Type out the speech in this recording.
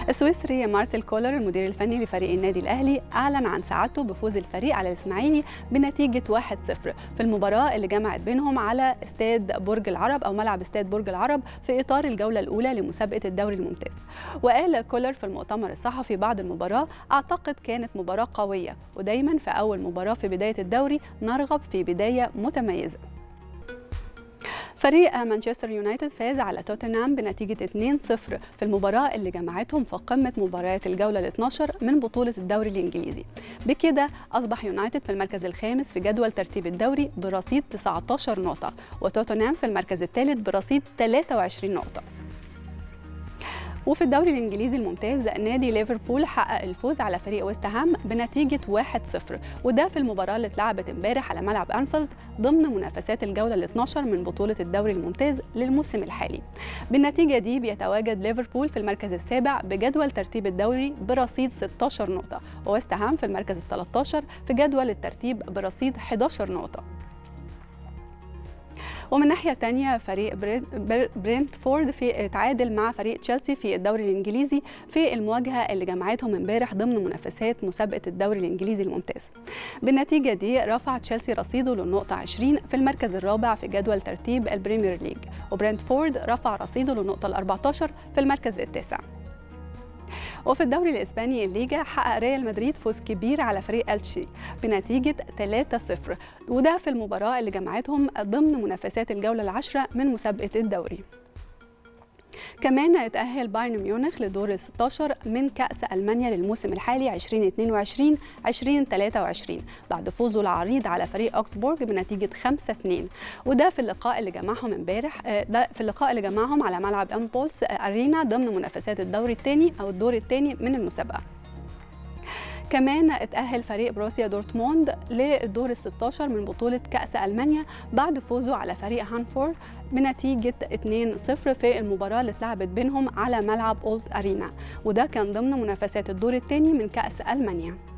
السويسري مارسيل كولر المدير الفني لفريق النادي الأهلي أعلن عن سعادته بفوز الفريق على الإسماعيلي بنتيجة 1-0 في المباراة اللي جمعت بينهم على استاد برج العرب أو ملعب استاد برج العرب في إطار الجولة الأولى لمسابقة الدوري الممتاز وقال كولر في المؤتمر الصحفي بعد المباراة أعتقد كانت مباراة قوية ودايما في أول مباراة في بداية الدوري نرغب في بداية متميزة فريق مانشستر يونايتد فاز على توتنهام بنتيجة 2-0 في المباراة اللي جمعتهم في قمة مباريات الجولة ال 12 من بطولة الدوري الإنجليزي بكده أصبح يونايتد في المركز الخامس في جدول ترتيب الدوري برصيد 19 نقطة وتوتنهام في المركز الثالث برصيد 23 نقطة وفي الدوري الانجليزي الممتاز نادي ليفربول حقق الفوز على فريق ويست هام بنتيجه 1-0 وده في المباراه اللي اتلعبت امبارح على ملعب انفيلد ضمن منافسات الجوله ال 12 من بطوله الدوري الممتاز للموسم الحالي. بالنتيجه دي بيتواجد ليفربول في المركز السابع بجدول ترتيب الدوري برصيد 16 نقطه وويست هام في المركز ال 13 في جدول الترتيب برصيد 11 نقطه. ومن ناحيه ثانيه فريق برينتفورد في تعادل مع فريق تشيلسي في الدوري الانجليزي في المواجهه اللي جمعتهم امبارح ضمن منافسات مسابقه الدوري الانجليزي الممتاز بالنتيجه دي رفع تشيلسي رصيده للنقطه 20 في المركز الرابع في جدول ترتيب البريمير ليج وبرينتفورد رفع رصيده للنقطه ال 14 في المركز التاسع وفي الدوري الاسباني الليجا حقق ريال مدريد فوز كبير على فريق التشي بنتيجه 3-0 وده في المباراه اللي جمعتهم ضمن منافسات الجوله العاشره من مسابقه الدوري كمان اتأهل بايرن ميونخ لدور ال 16 من كأس ألمانيا للموسم الحالي 2022 2023 بعد فوزه العريض على فريق أوكسبورج بنتيجة 5-2 وده في اللقاء اللي جمعهم امبارح ده في اللقاء اللي جمعهم على ملعب امبولس أرينا ضمن منافسات الدوري الثاني أو الدور الثاني من المسابقة كمان اتأهل فريق بروسيا دورتموند للدور ال 16 من بطولة كأس ألمانيا بعد فوزه على فريق هانفورد بنتيجة 2-0 في المباراة اللي اتلعبت بينهم على ملعب أولد أرينا وده كان ضمن منافسات الدور الثاني من كأس ألمانيا